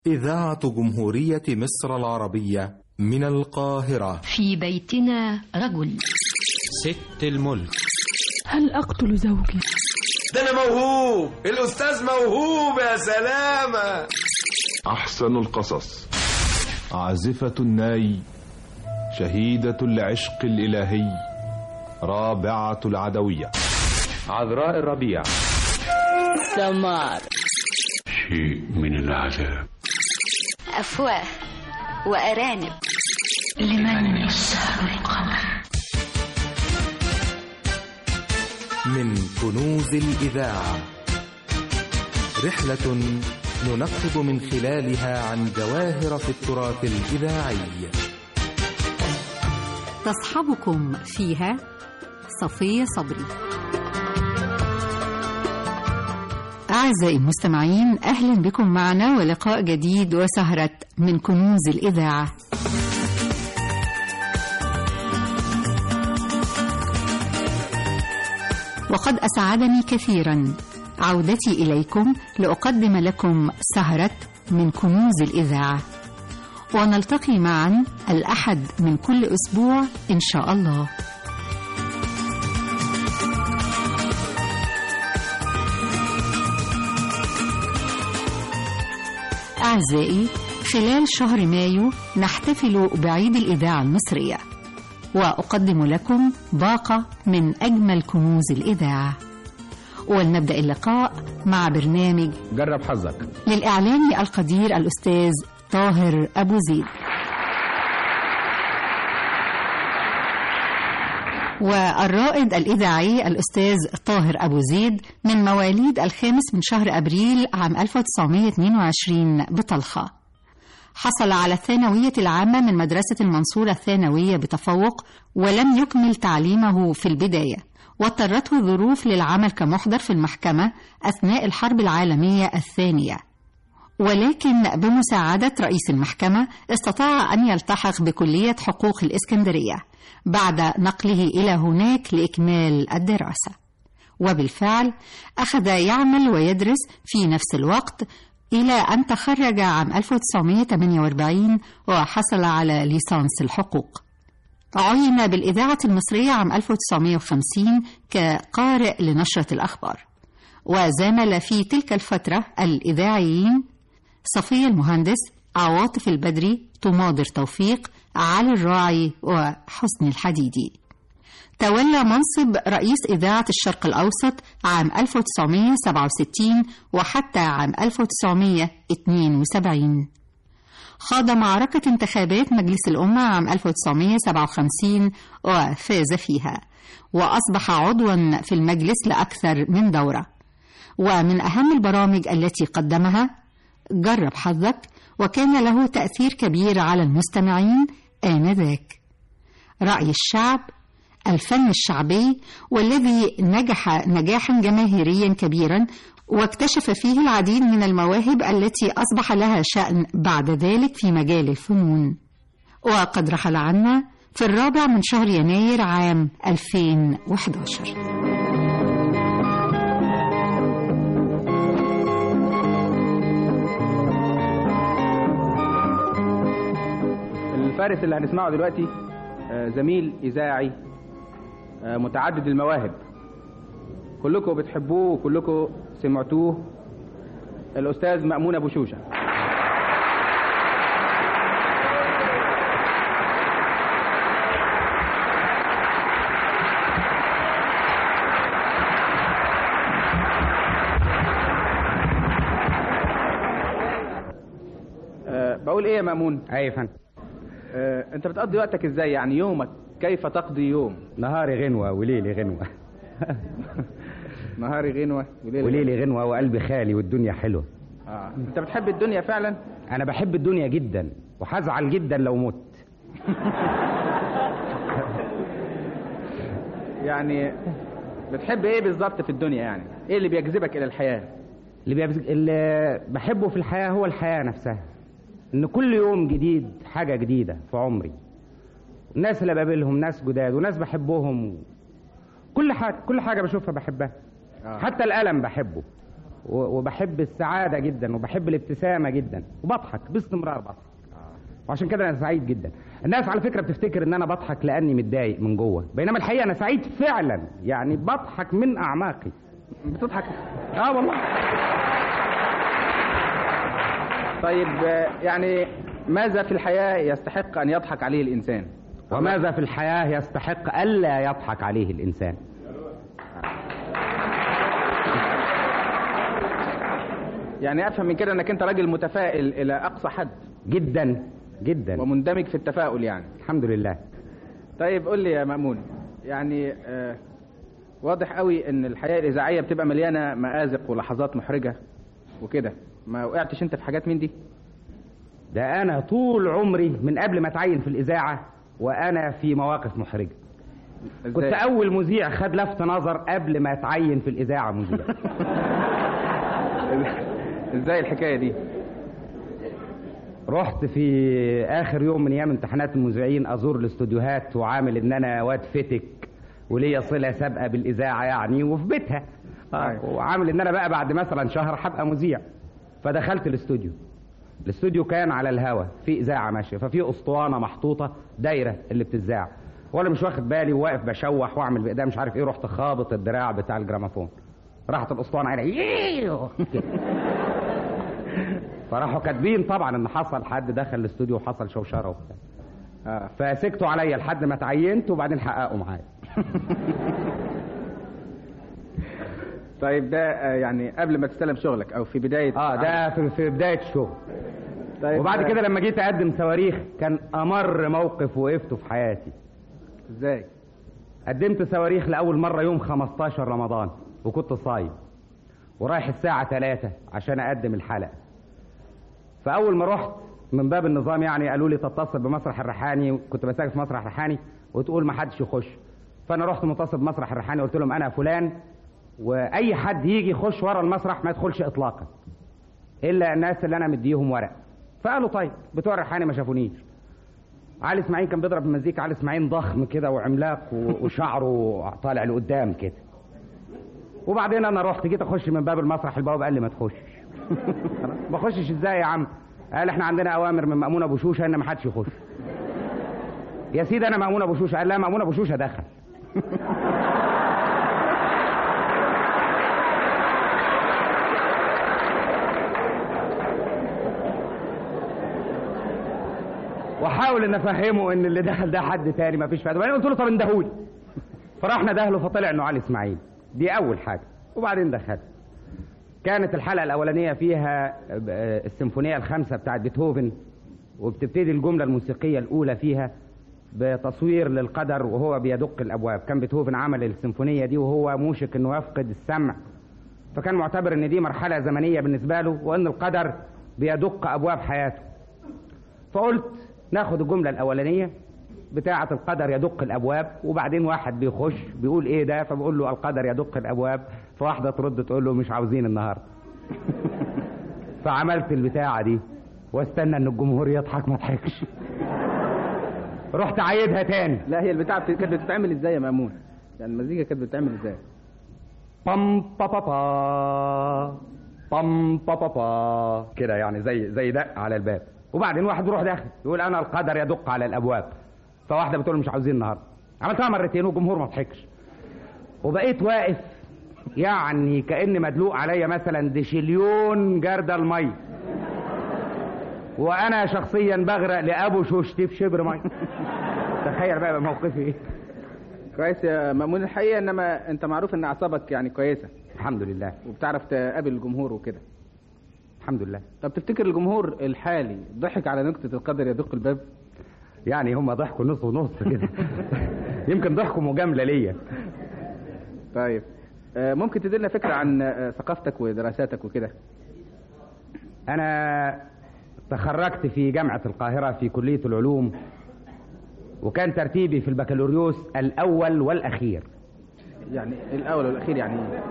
إذاعة جمهورية مصر العربية من القاهرة في بيتنا رجل ست الملك هل أقتل زوجي؟ ده أنا موهوب الأستاذ موهوب يا سلامة أحسن القصص عازفة الناي شهيدة العشق الإلهي رابعة العدوية عذراء الربيع سمار شيء من العذاب أفواه وأرانب لمن يسهر القمر من كنوز الإذاعة رحلة ننقب من خلالها عن جواهر في التراث الإذاعي تصحبكم فيها صفية صبري أعزائي المستمعين أهلا بكم معنا ولقاء جديد وسهرة من كنوز الإذاعة وقد أسعدني كثيرا عودتي إليكم لأقدم لكم سهرة من كنوز الإذاعة ونلتقي معا الأحد من كل أسبوع إن شاء الله أعزائي خلال شهر مايو نحتفل بعيد الإذاعة المصرية وأقدم لكم باقة من أجمل كنوز الإذاعة ولنبدأ اللقاء مع برنامج جرب حظك للإعلامي القدير الأستاذ طاهر أبو زيد والرائد الإذاعي الأستاذ طاهر أبو زيد من مواليد الخامس من شهر أبريل عام 1922 بطلخة حصل على الثانوية العامة من مدرسة المنصورة الثانوية بتفوق ولم يكمل تعليمه في البداية واضطرته الظروف للعمل كمحضر في المحكمة أثناء الحرب العالمية الثانية ولكن بمساعدة رئيس المحكمة استطاع أن يلتحق بكلية حقوق الإسكندرية بعد نقله إلى هناك لإكمال الدراسة وبالفعل أخذ يعمل ويدرس في نفس الوقت إلى أن تخرج عام 1948 وحصل على ليسانس الحقوق عين بالإذاعة المصرية عام 1950 كقارئ لنشرة الأخبار وزامل في تلك الفترة الإذاعيين صفية المهندس عواطف البدري طماضر توفيق علي الراعي وحسن الحديدي تولى منصب رئيس إذاعة الشرق الأوسط عام 1967 وحتى عام 1972 خاض معركة انتخابات مجلس الأمة عام 1957 وفاز فيها وأصبح عضوا في المجلس لأكثر من دورة ومن أهم البرامج التي قدمها جرب حظك وكان له تأثير كبير على المستمعين آنذاك رأي الشعب الفن الشعبي والذي نجح نجاحا جماهيريا كبيرا واكتشف فيه العديد من المواهب التي أصبح لها شأن بعد ذلك في مجال الفنون وقد رحل عنا في الرابع من شهر يناير عام 2011 الفارس اللي هنسمعه دلوقتي زميل إذاعي متعدد المواهب كلكم بتحبوه وكلكم سمعتوه الأستاذ مأمون أبو شوشة أه بقول ايه يا مأمون اي يا فندم أه انت بتقضي وقتك ازاي يعني يومك كيف تقضي يوم نهاري غنوة وليلي غنوة نهاري غنوة وليلي, وليلي غنوة وقلبي خالي والدنيا حلوة آه. انت بتحب الدنيا فعلا انا بحب الدنيا جدا وهزعل جدا لو مت يعني بتحب ايه بالظبط في الدنيا يعني ايه اللي بيجذبك الى الحياة اللي, بيبز... اللي بحبه في الحياة هو الحياة نفسها ان كل يوم جديد حاجة جديدة في عمري الناس اللي بقابلهم ناس جداد وناس بحبهم كل حاجة كل حاجة بشوفها بحبها آه. حتى الألم بحبه و- وبحب السعاده جدا وبحب الابتسامه جدا وبضحك باستمرار بضحك وعشان كده انا سعيد جدا الناس على فكره بتفتكر ان انا بضحك لاني متضايق من جوه بينما الحقيقه انا سعيد فعلا يعني بضحك من اعماقي بتضحك اه والله طيب آه، يعني ماذا في الحياة يستحق أن يضحك عليه الإنسان وماذا في الحياه يستحق الا يضحك عليه الانسان يعني أفهم من كده أنك أنت راجل متفائل إلى أقصى حد جدا جدا ومندمج في التفاؤل يعني الحمد لله طيب قول لي يا مأمون يعني آه واضح قوي ان الحياة الإذاعية بتبقى مليانة مآزق ولحظات محرجة وكده ما وقعتش انت في حاجات من دي ده انا طول عمري من قبل ما اتعين في الاذاعه وانا في مواقف محرجه كنت إزاي؟ اول مذيع خد لفت نظر قبل ما اتعين في الاذاعه مذيع ازاي الحكاية دي رحت في اخر يوم من ايام امتحانات المذيعين ازور الاستوديوهات وعامل ان انا واد فتك وليا صله سابقه بالاذاعه يعني وفي بيتها آه وعامل ان انا بقى بعد مثلا شهر هبقى مذيع فدخلت الاستوديو الاستوديو كان على الهوا في اذاعه ماشيه ففي اسطوانه محطوطه دايره اللي بتذاع وانا مش واخد بالي وواقف بشوح واعمل بايديا مش عارف ايه رحت خابط الدراع بتاع الجراموفون راحت الاسطوانه عيني ييييو كده. فراحوا كاتبين طبعا ان حصل حد دخل الاستوديو وحصل شوشره وبتاع آه. فسكتوا عليا لحد ما اتعينت وبعدين حققوا معايا طيب ده آه، يعني قبل ما تستلم شغلك او في بداية اه ده في, في بدايه الشغل طيب وبعد آه، كده لما جيت اقدم صواريخ كان امر موقف وقفته في حياتي ازاي قدمت صواريخ لاول مره يوم 15 رمضان وكنت صايم ورايح الساعه 3 عشان اقدم الحلقه فاول ما رحت من باب النظام يعني قالوا لي تتصل بمسرح الريحاني كنت بساعد في مسرح الريحاني وتقول ما حدش يخش فانا رحت متصل بمسرح الريحاني قلت لهم انا فلان واي حد يجي يخش ورا المسرح ما يدخلش اطلاقا الا الناس اللي انا مديهم ورق فقالوا طيب بتوع الريحاني ما شافونيش علي اسماعيل كان بيضرب المزيكا علي اسماعيل ضخم كده وعملاق و- وشعره طالع لقدام كده وبعدين انا رحت جيت اخش من باب المسرح البواب قال لي ما تخشش ما اخشش ازاي يا عم قال احنا عندنا اوامر من مامون ابو شوشه ان ما حدش يخش يا سيدي انا مامون ابو شوشه قال لا مامون ابو شوشه دخل واحاول ان افهمه ان اللي دخل ده حد تاني ما فيش فايده بعدين قلت له طب اندهولي فرحنا دهله فطلع انه علي اسماعيل دي اول حاجه وبعدين دخلت كانت الحلقه الاولانيه فيها آه، السيمفونيه الخامسه بتاعت بيتهوفن وبتبتدي الجمله الموسيقيه الاولى فيها بتصوير للقدر وهو بيدق الابواب كان بيتهوفن عمل السيمفونيه دي وهو موشك انه يفقد السمع فكان معتبر ان دي مرحله زمنيه بالنسبه له وان القدر بيدق ابواب حياته فقلت ناخد الجملة الأولانية بتاعة القدر يدق الأبواب وبعدين واحد بيخش بيقول إيه ده فبقول له القدر يدق الأبواب فواحدة ترد تقول له مش عاوزين النهاردة فعملت البتاعة دي واستنى إن الجمهور يضحك ما ضحكش رحت عايدها تاني لا هي البتاعة بت- كانت بتتعمل ازاي يا مأمون يعني المزيكا كانت بتتعمل ازاي بام با با با بام با با با كده يعني زي زي دق على الباب وبعدين واحد يروح داخل يقول انا القدر يدق على الابواب فواحده بتقول مش عاوزين النهارده عملتها مرتين والجمهور ما ضحكش وبقيت واقف يعني كان مدلوق عليا مثلا دشليون جردل المي وانا شخصيا بغرق لابو شوشتي في شبر مي تخيل بقى موقفي ايه كويس يا مأمون الحقيقة انما انت معروف ان اعصابك يعني كويسة الحمد لله وبتعرف تقابل الجمهور وكده الحمد لله طب تفتكر الجمهور الحالي ضحك على نكتة القدر يدق الباب يعني هم ضحكوا نص ونص كده يمكن ضحكوا مجامله ليا طيب آه، ممكن تدينا فكرة عن آه، ثقافتك ودراساتك وكده انا تخرجت في جامعه القاهره في كليه العلوم وكان ترتيبي في البكالوريوس الاول والاخير يعني الاول والاخير يعني إيه؟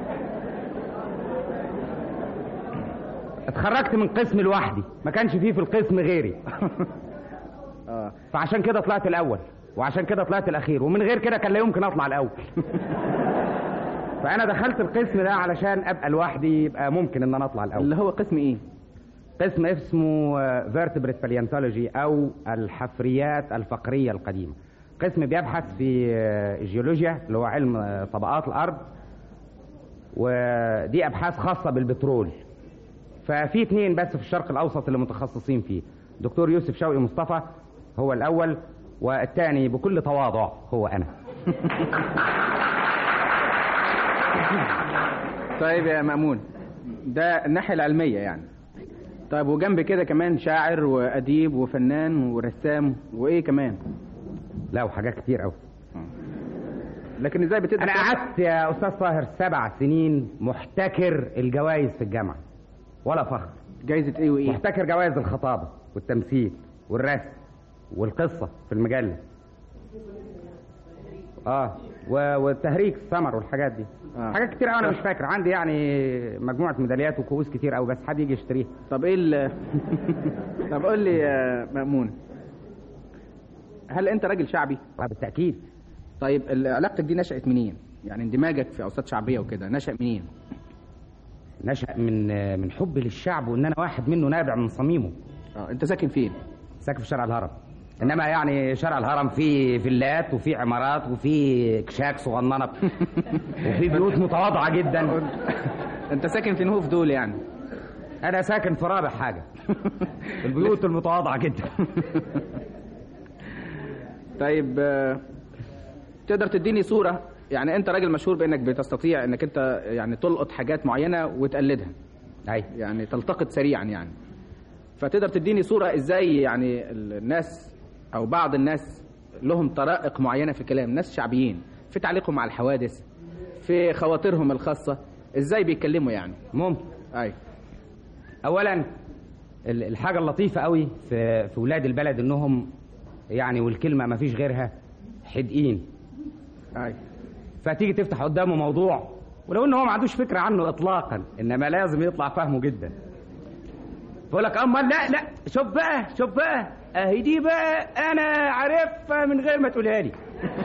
اتخرجت من قسم لوحدي ما كانش فيه في القسم غيري اه فعشان كده طلعت الاول وعشان كده طلعت الاخير ومن غير كده كان لا يمكن اطلع الاول فانا دخلت القسم ده علشان ابقى لوحدي يبقى ممكن ان انا اطلع الاول اللي هو قسم ايه قسم اسمه فيرتبريت باليانتولوجي او الحفريات الفقريه القديمه قسم بيبحث في آه، الجيولوجيا اللي هو علم آه، طبقات الارض ودي ابحاث خاصه بالبترول ففي اتنين بس في الشرق الاوسط اللي متخصصين فيه دكتور يوسف شوقي مصطفى هو الاول والثاني بكل تواضع هو انا طيب يا مأمون ده الناحية العلمية يعني طيب وجنب كده كمان شاعر وأديب وفنان ورسام وإيه كمان لا وحاجات كتير قوي لكن ازاي بتقدر انا قعدت يا استاذ طاهر سبع سنين محتكر الجوائز في الجامعه ولا فخر جايزة ايه وايه محتكر جوائز الخطابه والتمثيل والرسم والقصه في المجله اه و- والتهريج السمر والحاجات دي آه. حاجات كتير قوي انا مش فاكر عندي يعني مجموعه ميداليات وكؤوس كتير قوي بس حد يجي يشتريها طب ايه ال طب قول لي يا مأمون هل انت راجل شعبي آه، بالتاكيد طيب ال- علاقتك دي نشأت منين يعني اندماجك في اوساط شعبيه وكده نشأ منين نشأ من من حب للشعب وان انا واحد منه نابع من صميمه اه انت ساكن فين ساكن في شارع الهرم انما يعني شارع الهرم فيه فيلات وفيه عمارات وفيه كشاك صغننه وفيه بيوت متواضعه جدا انت ساكن في نهوف دول يعني انا ساكن في رابع حاجه البيوت المتواضعه جدا طيب آه، تقدر تديني صوره يعني انت راجل مشهور بانك بتستطيع انك انت يعني تلقط حاجات معينه وتقلدها اي يعني تلتقط سريعا يعني فتقدر تديني صوره ازاي يعني الناس او بعض الناس لهم طرائق معينه في الكلام ناس شعبيين في تعليقهم على الحوادث في خواطرهم الخاصه ازاي بيتكلموا يعني ممكن اي اولا ال- الحاجه اللطيفه قوي في في ولاد البلد انهم يعني والكلمه ما فيش غيرها حدقين اي فتيجي تفتح قدامه موضوع ولو ان هو ما عندوش فكره عنه اطلاقا انما لازم يطلع فاهمه جدا بقول لك اما لا لا شوف بقى شوف بقى اهي دي بقى انا عارفها من غير ما تقولها لي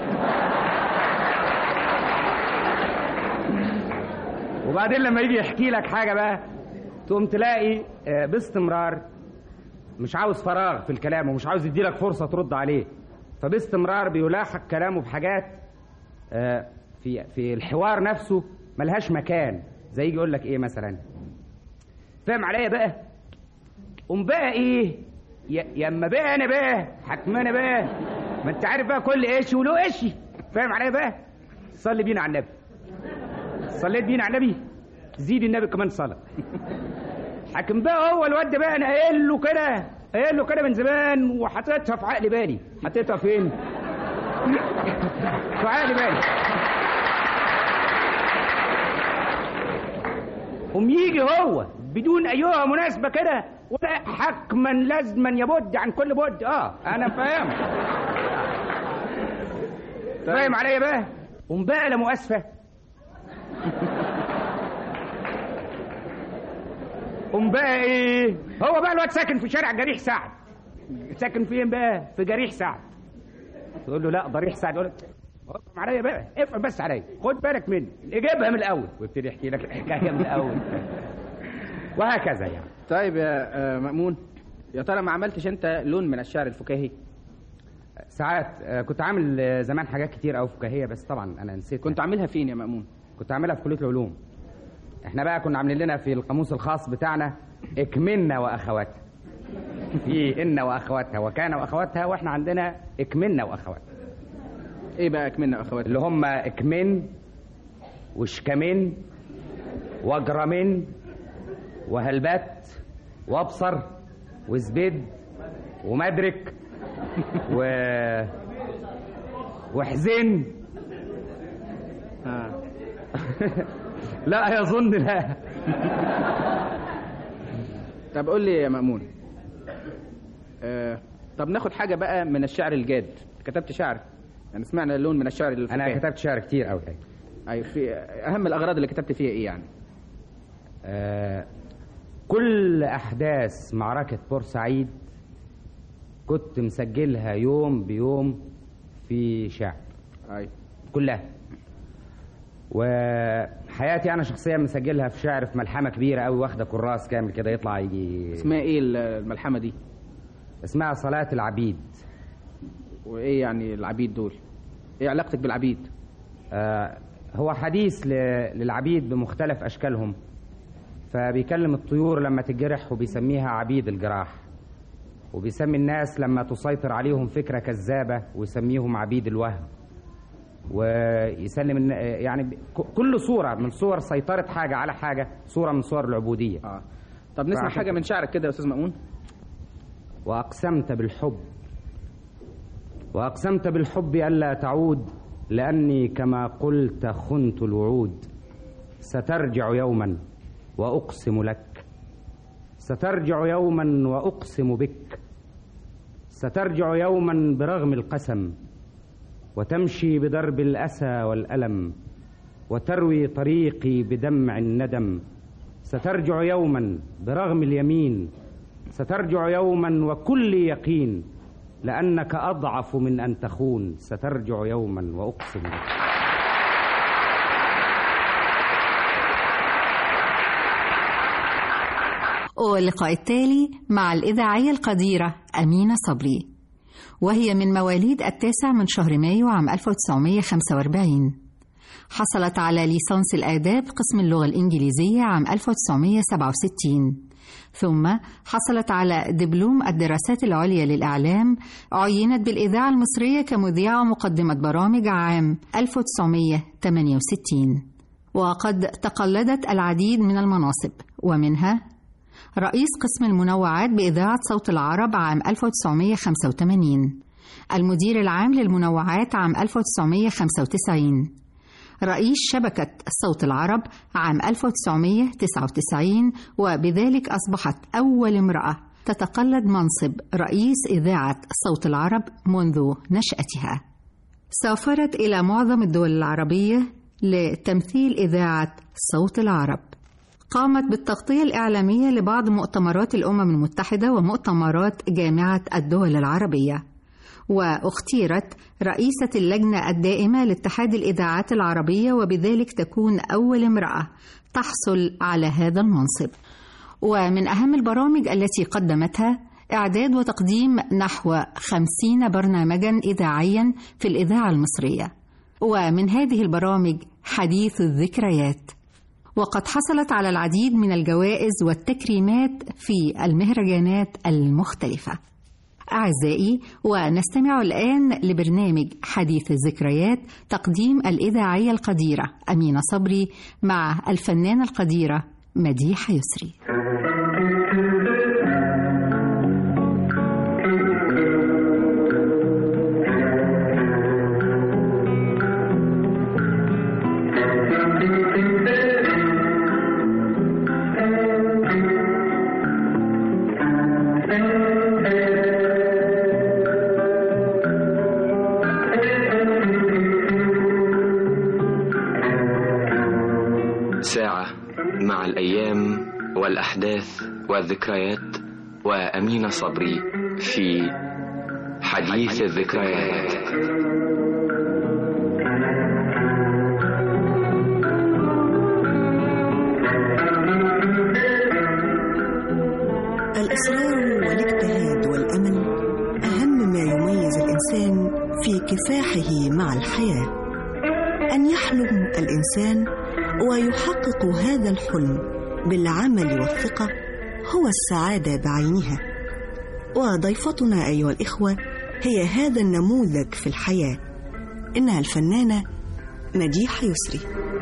وبعدين لما يجي يحكي لك حاجه بقى تقوم تلاقي آه، باستمرار مش عاوز فراغ في الكلام ومش عاوز يديلك فرصه ترد عليه فباستمرار بيلاحق كلامه بحاجات آه، في في الحوار نفسه ملهاش مكان زي يجي يقول لك ايه مثلا فاهم عليا بقى قوم بقى ايه يا يا اما بقى انا بقى حكم انا بقى ما انت عارف بقى كل ايش وله ايش فاهم عليا بقى صلي بينا على النبي صليت بينا على النبي زيد النبي كمان صلاه حكم بقى هو الواد ده بقى انا قايل له كده قايل له كده من زمان وحطيتها في عقل بالي حطيتها فين في عقل بالي قوم يجي هو بدون ايها مناسبه كده ولا حكما لازما يبد عن كل بد اه انا فاهم فاهم عليا بقى قوم بقى لا مؤاسفه قوم بقى ايه هو بقى الواد ساكن في شارع جريح سعد ساكن فين بقى في جريح سعد تقول له لا ضريح سعد يقول لك افهم عليا بقى افهم بس عليا خد بالك مني اجيبها من الاول ويبتدي يحكي لك الحكايه من الاول وهكذا يعني طيب يا آه، مأمون يا ترى ما عملتش انت لون من الشعر الفكاهي ساعات آه، كنت عامل آه، زمان حاجات كتير قوي فكاهيه بس طبعا انا نسيت كنت عاملها فين يا مأمون كنت عاملها في كليه العلوم احنا بقى كنا عاملين لنا في القاموس الخاص بتاعنا اكملنا واخواتها في ان واخواتها وكان واخواتها واحنا عندنا اكملنا واخواتها ايه بقى اكملنا اخواتي اللي هم اكمن وشكمن وجرمن وهلبات وابصر وزبيد ومدرك و وحزن آه. لا يظن لا طب قول لي يا مأمون آه. طب ناخد حاجة بقى من الشعر الجاد كتبت شعر يعني سمعنا لون من الشعر الفكاهي انا كتبت شعر كتير قوي اي في اهم الاغراض اللي كتبت فيها ايه يعني آه كل احداث معركه بورسعيد كنت مسجلها يوم بيوم في شعر اي كلها وحياتي انا شخصيا مسجلها في شعر في ملحمه كبيره قوي واخده كراس كامل كده يطلع يجي اسمها ايه الملحمه دي اسمها صلاه العبيد وايه يعني العبيد دول ايه علاقتك بالعبيد آه هو حديث ل... للعبيد بمختلف اشكالهم فبيكلم الطيور لما تتجرح وبيسميها عبيد الجراح وبيسمي الناس لما تسيطر عليهم فكره كذابه ويسميهم عبيد الوهم ويسلم يعني كل صوره من صور سيطره حاجه على حاجه صوره من صور العبوديه اه طب نسمع حاجه من شعرك كده يا استاذ مأمون واقسمت بالحب واقسمت بالحب الا تعود لاني كما قلت خنت الوعود سترجع يوما واقسم لك سترجع يوما واقسم بك سترجع يوما برغم القسم وتمشي بدرب الاسى والالم وتروي طريقي بدمع الندم سترجع يوما برغم اليمين سترجع يوما وكل يقين لانك اضعف من ان تخون سترجع يوما واقسم بك واللقاء التالي مع الإذاعية القديرة أمينة صبري وهي من مواليد التاسع من شهر مايو عام 1945 حصلت على ليسانس الآداب قسم اللغة الإنجليزية عام 1967 ثم حصلت على دبلوم الدراسات العليا للإعلام عينت بالإذاعة المصرية كمذيعة مقدمة برامج عام 1968 وقد تقلدت العديد من المناصب ومنها رئيس قسم المنوعات بإذاعة صوت العرب عام 1985 المدير العام للمنوعات عام 1995 رئيس شبكة صوت العرب عام 1999 وبذلك أصبحت أول امرأة تتقلد منصب رئيس إذاعة صوت العرب منذ نشأتها سافرت إلى معظم الدول العربية لتمثيل إذاعة صوت العرب قامت بالتغطية الإعلامية لبعض مؤتمرات الأمم المتحدة ومؤتمرات جامعة الدول العربية واختيرت رئيسة اللجنة الدائمة لاتحاد الإذاعات العربية وبذلك تكون أول امرأة تحصل على هذا المنصب ومن أهم البرامج التي قدمتها إعداد وتقديم نحو خمسين برنامجا إذاعيا في الإذاعة المصرية ومن هذه البرامج حديث الذكريات وقد حصلت على العديد من الجوائز والتكريمات في المهرجانات المختلفة. أعزائي ونستمع الآن لبرنامج حديث الذكريات تقديم الإذاعية القديرة أمينة صبري مع الفنانة القديرة مديحة يسري. ساعة مع الأيام والأحداث والذكريات وأمين صبري في حديث الذكريات الإصرار والاجتهاد والأمل أهم ما يميز الإنسان في كفاحه مع الحياة أن يحلم الإنسان ويحقق هذا الحلم بالعمل والثقة هو السعادة بعينها وضيفتنا أيها الإخوة هي هذا النموذج في الحياة إنها الفنانة مديحة يسري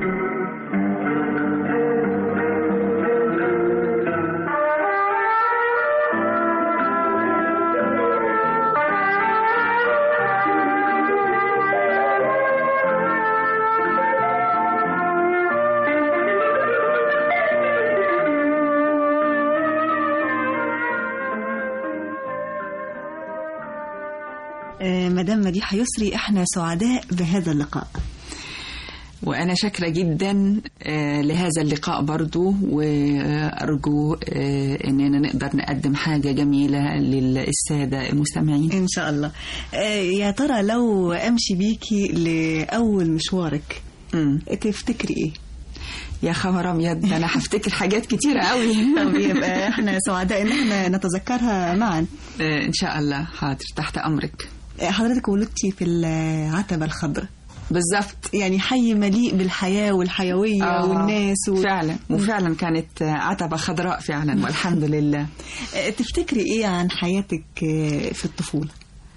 مدام مديحة يسري احنا سعداء بهذا اللقاء وأنا شاكرة جدا لهذا اللقاء برضو وأرجو أننا نقدر نقدم حاجة جميلة للسادة المستمعين إن شاء الله يا ترى لو أمشي بيكي لأول مشوارك مم. تفتكري ايه يا خبر ابيض ده انا هفتكر حاجات كتيره قوي طب يبقى احنا سعداء ان احنا نتذكرها معا آه، ان شاء الله حاضر تحت امرك آه، حضرتك ولدتي في العتبة الخضراء بالظبط يعني حي مليء بالحياة والحيوية آه، والناس و... فعلا وفعلا كانت آه، عتبه خضراء فعلا والحمد لله آه، تفتكري ايه عن حياتك آه، في الطفولة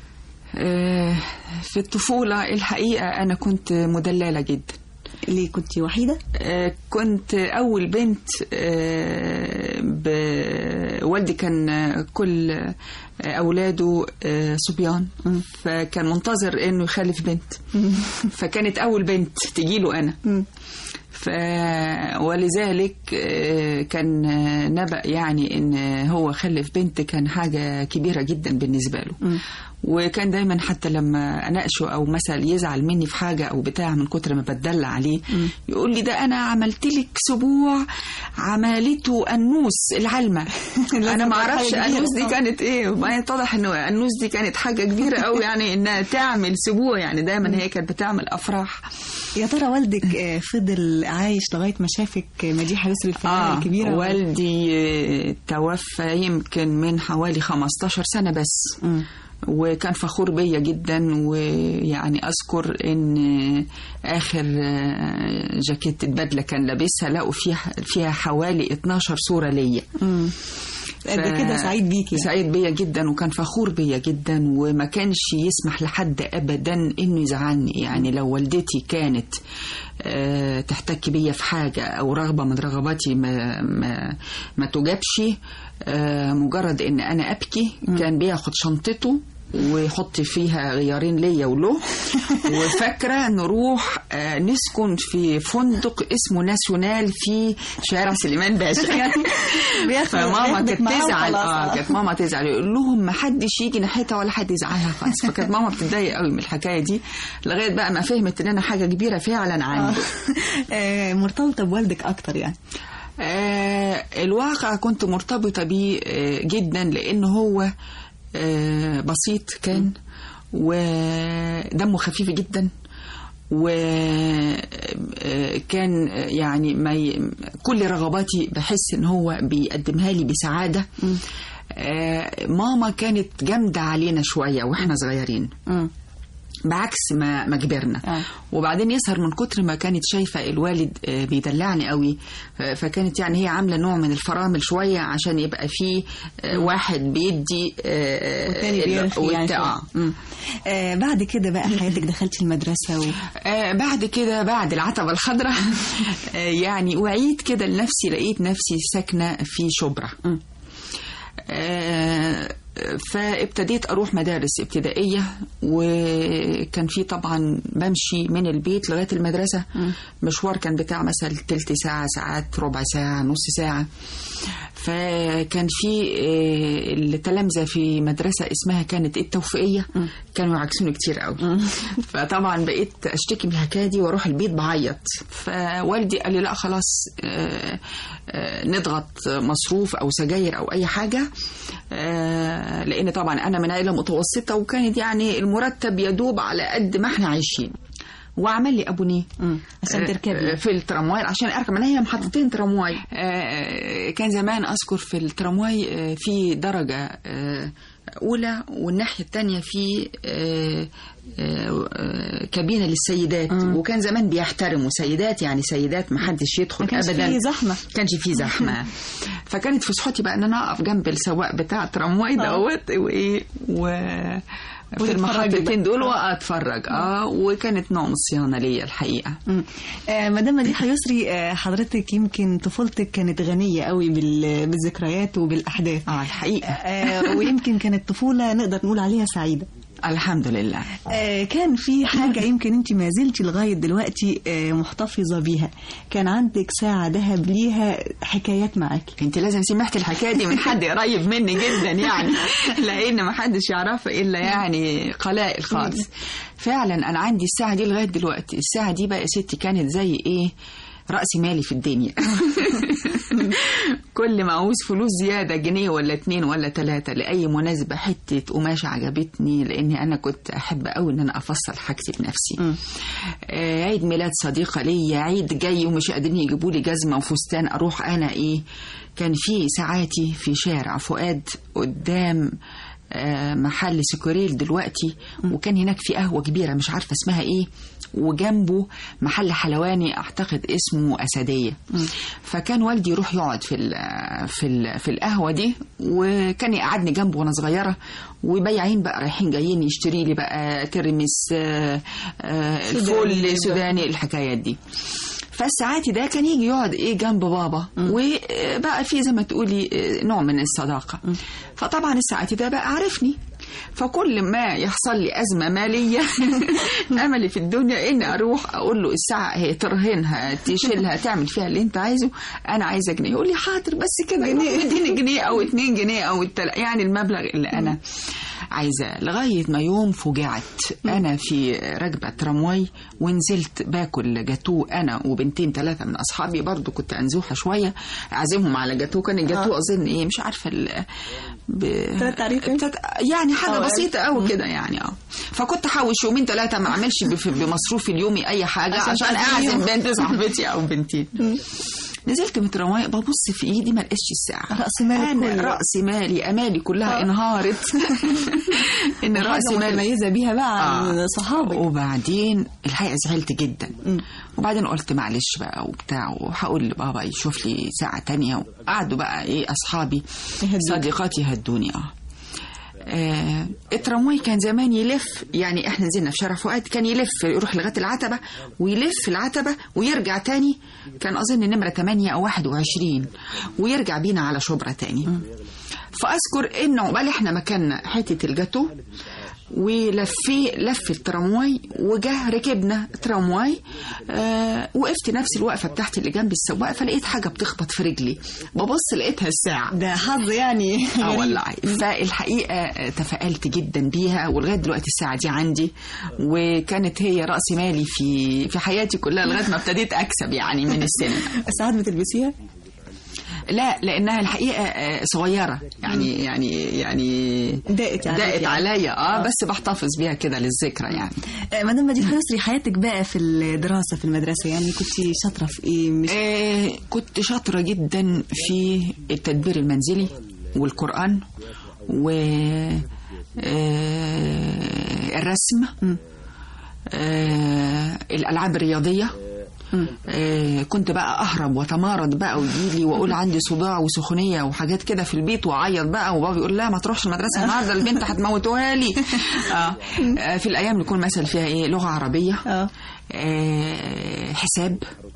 آه، في الطفوله الحقيقه انا كنت مدلله جدا ليه كنت وحيدة؟ آه، كنت أول بنت آه، ب- والدي كان آه، كل آه، أولاده آه، صبيان فكان منتظر إنه يخلف بنت فكانت أول بنت تجيله أنا ف ولذلك آه، كان آه، نبأ يعني ان هو خلف بنت كان حاجة كبيرة جدا بالنسبة له وكان دايما حتى لما اناقشه او مثلا يزعل مني في حاجه او بتاع من كتر ما بتدلع عليه يقول لي ده انا عملت لك سبوع عملته انوس العلمه انا ما اعرفش حاجة كبيرة. انوس دي كانت ايه وبعدين اتضح انه انوس دي كانت حاجه كبيره قوي يعني انها تعمل سبوع يعني دايما هي كانت بتعمل افراح يا ترى والدك آه، فضل عايش لغاية ما شافك مديحة يسري الفنانة الكبيرة ولا- والدي آه، توفى يمكن من حوالي 15 سنة بس وكان فخور بيا جدا ويعني اذكر ان اخر آه، جاكيت البدله كان لابسها لقوا فيها فيها حوالي 12 صوره ليا مم. ده كده سعيد بيكي يعني. سعيد بيا جدا وكان فخور بيا جدا وما كانش يسمح لحد ابدا انه يزعلني يعني لو والدتي كانت آه، تحتك بيا في حاجه او رغبه من رغباتي ما ما ما تجابش آه، مجرد ان انا ابكي كان بياخد شنطته ويحط فيها غيارين ليا وله وفاكره نروح آه، نسكن في فندق اسمه ناسيونال في شارع سليمان باشا بياخد- فماما بياخدك كانت معاه تزعل وخلاص. اه كانت ماما تزعل يقول لهم ما حدش يجي ناحيتها ولا حد يزعلها خالص فكانت ماما بتتضايق قوي من الحكايه دي لغايه بقى ما فهمت ان انا حاجه كبيره فعلا عنده آه، مرتبطة بوالدك أكتر يعني آه الواقع كنت مرتبطة بيه آه جدا لأن هو آه بسيط كان ودمه خفيف جدا وكان يعني ما ي... كل رغباتي بحس ان هو بيقدمها لي بسعادة آه ماما كانت جامدة علينا شوية واحنا صغيرين بعكس ما ما كبرنا آه. وبعدين يظهر من كتر ما كانت شايفه الوالد آه، بيدلعني قوي آه، فكانت يعني هي عامله نوع من الفرامل شويه عشان يبقى في آه، واحد بيدي آه، والتاني ال- بيرخي يعني والت- آه. شوية. آه بعد كده بقى حياتك دخلتي المدرسة و... آه بعد كده بعد العتبة الخضراء آه يعني وعيت كده لنفسي لقيت نفسي ساكنة في شبرا آه فابتديت اروح مدارس ابتدائيه وكان في طبعا بمشي من البيت لغايه المدرسه مشوار كان بتاع مثلا تلت ساعه ساعات ربع ساعه نص ساعه فكان في آه، التلامذه في مدرسه اسمها كانت التوفيقيه كانوا يعكسوني كتير قوي فطبعا بقيت اشتكي من الحكايه دي واروح البيت بعيط فوالدي قال لي لا خلاص آه، آه، نضغط مصروف او سجاير او اي حاجه آه، لان طبعا انا من عائله متوسطه وكانت يعني المرتب يدوب على قد ما احنا عايشين وعمل لي ابونيه عشان آه، تركبي. آه، في الترامواي عشان اركب انا هي محطتين ترامواي آه، كان زمان اذكر في الترامواي آه، في درجه آه، اولى والناحيه الثانيه في آه، آه، آه، كابينه للسيدات وكان زمان بيحترموا سيدات يعني سيدات ما حدش يدخل ما كانش ابدا فيه زحمة. كانش فيه زحمه فكانت فسحتي بقى ان انا اقف جنب السواق بتاع الترامواي دوت وايه و في وتتفرجي المحطتين بقى. دول واتفرج اه وكانت نوع من الصيانه ليا الحقيقه مم. آه مدام مديحة يسري آه حضرتك يمكن طفولتك كانت غنية قوي بال- بالذكريات وبالأحداث اه الحقيقه آه ويمكن كانت طفولة نقدر نقول عليها سعيدة الحمد لله آه كان في حاجة يمكن انت ما زلتي لغاية دلوقتي آه محتفظة بيها كان عندك ساعة ذهب ليها حكايات معاكي انت لازم سمعت الحكايه دي من حد قريب مني جدا يعني لان ما حدش يعرفها الا يعني قلائل خالص فعلا انا عندي الساعه دي لغايه دلوقتي الساعه دي بقى يا ستي كانت زي ايه رأس مالي في الدنيا كل ما عاوز فلوس زيادة جنيه ولا اتنين ولا تلاتة لأي مناسبة حتة قماشة عجبتني لأني أنا كنت أحب أوي إن أنا أفصل حاجتي بنفسي آه عيد ميلاد صديقة ليا عيد جاي ومش قادرين يجيبوا لي جزمة وفستان أروح أنا إيه كان في ساعاتي في شارع فؤاد قدام آه محل سكوريل دلوقتي وكان هناك في قهوة كبيرة مش عارفة اسمها ايه وجنبه محل حلواني اعتقد اسمه اسديه فكان والدي يروح يقعد في ال في ال في القهوه دي وكان يقعدني جنبه وانا صغيره وبياعين بقى رايحين جايين يشتري لي بقى ترمس آه، آه، الفول سوداني الحكايات دي فالساعاتي ده كان يجي يقعد ايه جنب بابا وبقى في زي ما تقولي آه، نوع من الصداقه فطبعا الساعاتي ده بقى عارفني فكل ما يحصل لي أزمة مالية أملي في الدنيا إني أروح أقول له الساعة هي ترهنها تشيلها تعمل فيها اللي أنت عايزه أنا عايزة جنيه يقول لي حاضر بس كده اديني جنيه أو اتنين جنيه أو التل... يعني المبلغ اللي أنا عايزة لغاية ما يوم فجعت أنا في ركبة ترامواي ونزلت باكل جاتو أنا وبنتين ثلاثة من أصحابي برضو كنت أنزوحة شوية أعزمهم على جاتو كان الجاتو أظن إيه مش عارفة ال... ب... بتت... يعني حاجة أو بسيطة قوي كده يعني اه فكنت احوش يومين ثلاثة ما اعملش بف- بمصروفي اليومي أي حاجة عشان عشان تقضيهم. أعزم بنت صاحبتي أو بنتين نزلت من ترامواي ببص في ايدي ما لقيتش الساعه رأس مالك أنا كله. راس مالي امالي كلها انهارت ان حاجة راس مالي متميزة بيها بقى عن صحابك وبعدين الحقيقه زعلت جدا وبعدين قلت معلش بقى وبتاع وهقول لبابا يشوف لي ساعه تانية وقعدوا بقى ايه اصحابي صديقاتي هدوني اه آه، الترامواي كان زمان يلف يعني احنا نزلنا في شارع فؤاد كان يلف يروح لغايه العتبه ويلف العتبه ويرجع تاني كان اظن نمره 8 او 21 ويرجع بينا على شبرا تاني فاذكر انه عقبال احنا مكاننا حته الجاتو ولفي لف الترامواي وجه ركبنا ترامواي آه وقفت نفس الوقفه بتاعتي اللي جنب السواق فلقيت حاجه بتخبط في رجلي ببص لقيتها الساعه ده حظ يعني اه غريب. والله فالحقيقه آه، تفائلت جدا بيها ولغايه دلوقتي الساعه دي عندي وكانت هي راس مالي في في حياتي كلها لغايه ما ابتديت اكسب يعني من السن ساعات بتلبسيها لا لانها الحقيقه آه، صغيره يعني يعني يعني ضاقت عليك ضاقت يعني. عليا اه بس بحتفظ بيها كده للذكرى يعني آه، مدام مدينة حسري حياتك بقى في الدراسة في المدرسة يعني كنت شاطرة في ايه مش آه كنت شاطرة جدا في التدبير المنزلي والقرآن و آه الرسم آه الألعاب الرياضية آه كنت بقى أهرب وأتمارض بقى ويجيلي وأقول عندي صداع وسخونية وحاجات كده في البيت وأعيط بقى وبابا يقول لا ما تروحش المدرسة النهاردة البنت هتموتوها لي آه آه في الأيام اللي يكون مثلا فيها إيه لغة عربية آه حساب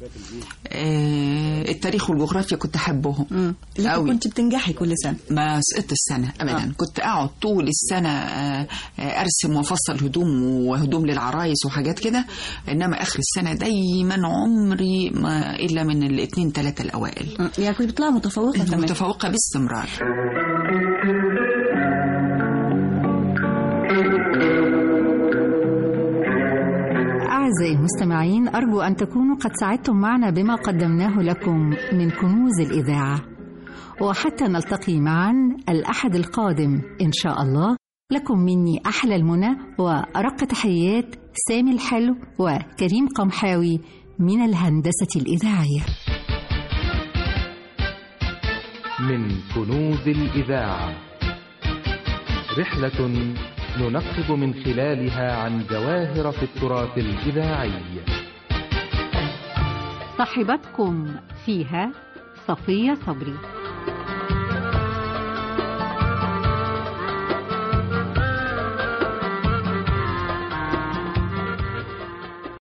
آه التاريخ والجغرافيا كنت أحبهم لكن كنت بتنجحي كل سنة ما سقطت السنة أبدا آه. كنت أقعد طول السنة آه، آه، أرسم وأفصل هدوم وهدوم للعرايس وحاجات كده إنما آخر السنة دايما عمري ما إلا من الاثنين ثلاثة الأوائل يعني كنت بتطلع متفوقة كمان متفوقة باستمرار أعزائي المستمعين أرجو أن تكونوا قد سعدتم معنا بما قدمناه لكم من كنوز الإذاعة وحتى نلتقي معا الأحد القادم إن شاء الله لكم مني أحلى المنى وأرق تحيات سامي الحلو وكريم قمحاوي من الهندسة الإذاعية من كنوز الإذاعة رحلة ننقب من خلالها عن جواهر في التراث الإذاعي صاحبتكم فيها صفية صبري